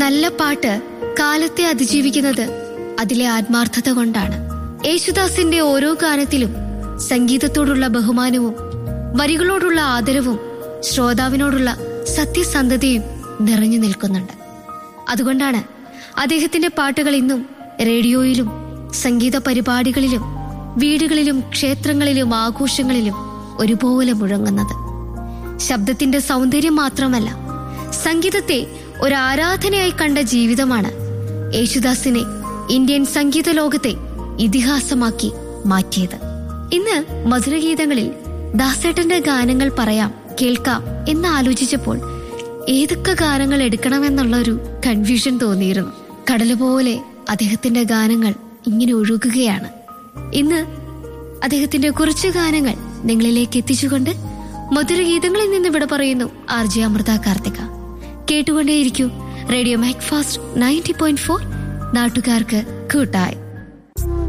നല്ല പാട്ട് കാലത്തെ അതിജീവിക്കുന്നത് അതിലെ ആത്മാർത്ഥത കൊണ്ടാണ് യേശുദാസിന്റെ ഓരോ ഗാനത്തിലും സംഗീതത്തോടുള്ള ബഹുമാനവും വരികളോടുള്ള ആദരവും ശ്രോതാവിനോടുള്ള സത്യസന്ധതയും നിറഞ്ഞു നിൽക്കുന്നുണ്ട് അതുകൊണ്ടാണ് അദ്ദേഹത്തിന്റെ പാട്ടുകൾ ഇന്നും റേഡിയോയിലും സംഗീത പരിപാടികളിലും വീടുകളിലും ക്ഷേത്രങ്ങളിലും ആഘോഷങ്ങളിലും ഒരുപോലെ മുഴങ്ങുന്നത് ശബ്ദത്തിന്റെ സൗന്ദര്യം മാത്രമല്ല സംഗീതത്തെ ഒരു ആരാധനയായി കണ്ട ജീവിതമാണ് യേശുദാസിനെ ഇന്ത്യൻ സംഗീത ലോകത്തെ ഇതിഹാസമാക്കി മാറ്റിയത് ഇന്ന് മധുരഗീതങ്ങളിൽ ദാസേട്ടന്റെ ഗാനങ്ങൾ പറയാം കേൾക്കാം എന്ന് ആലോചിച്ചപ്പോൾ ഏതൊക്കെ ഗാനങ്ങൾ എടുക്കണമെന്നുള്ള ഒരു കൺഫ്യൂഷൻ തോന്നിയിരുന്നു കടല് പോലെ അദ്ദേഹത്തിന്റെ ഗാനങ്ങൾ ഇങ്ങനെ ഒഴുകുകയാണ് ഇന്ന് അദ്ദേഹത്തിന്റെ കുറച്ച് ഗാനങ്ങൾ നിങ്ങളിലേക്ക് എത്തിച്ചുകൊണ്ട് മധുരഗീതങ്ങളിൽ നിന്ന് ഇവിടെ പറയുന്നു ആർ ജെ അമൃത കാർത്തിക കേട്ടുകൊണ്ടേയിരിക്കൂ radio Mac fast ninety point four നാട്ടുകാർക്ക് കൂട്ടായി